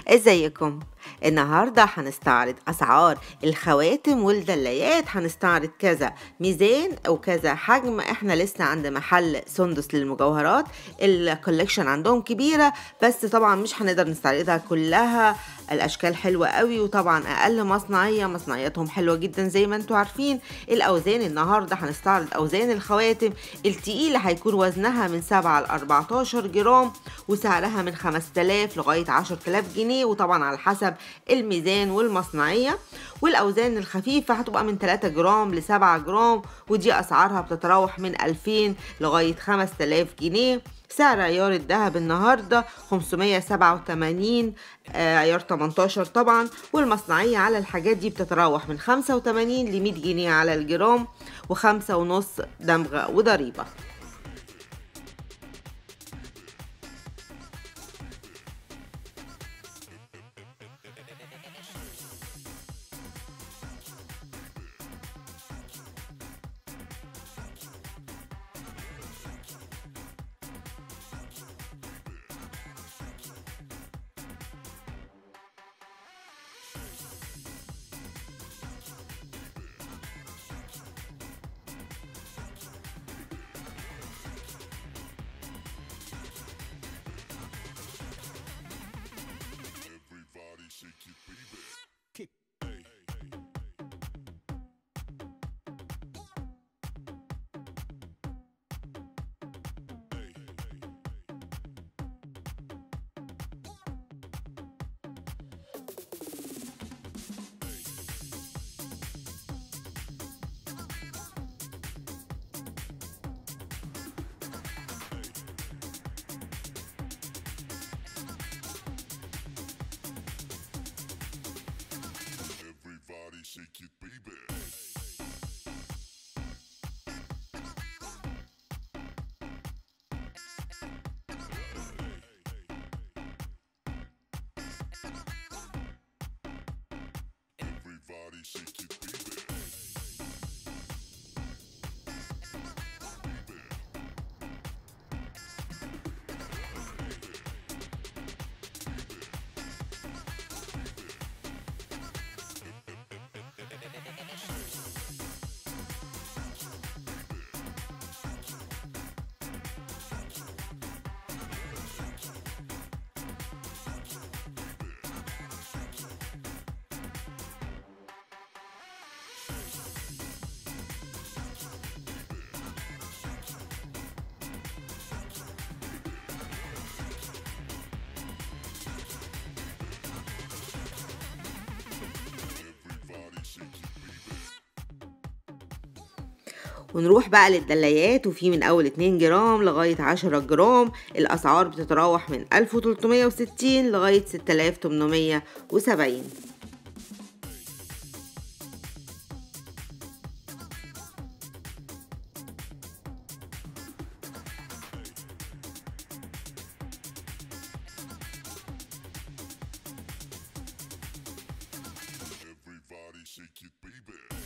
ازيكم النهاردة هنستعرض أسعار الخواتم والدلايات هنستعرض كذا ميزان أو كذا حجم احنا لسه عند محل سندس للمجوهرات الكوليكشن عندهم كبيرة بس طبعا مش هنقدر نستعرضها كلها الأشكال حلوة قوي وطبعا أقل مصنعية مصنعياتهم حلوة جدا زي ما انتوا عارفين الأوزان النهاردة هنستعرض أوزان الخواتم التقيلة هيكون وزنها من 7 ل 14 جرام وسعرها من 5000 لغاية 10000 جنيه وطبعا على حسب الميزان والمصنعية والأوزان الخفيفة هتبقى من 3 جرام ل 7 جرام ودي أسعارها بتتراوح من 2000 لغاية 5000 جنيه سعر عيار الذهب النهاردة 587 آه، عيار 18 طبعا والمصنعية على الحاجات دي بتتراوح من 85 ل 100 جنيه على الجرام وخمسة ونص دمغة وضريبة Everybody shake it, baby. Kick. Hey. Everybody shake it, baby. Everybody shake it, baby. Everybody shake it, baby. ونروح بقى للدلايات وفي من أول 2 جرام لغاية 10 جرام الأسعار بتتراوح من 1360 لغاية 6870 Everybody shake it, baby.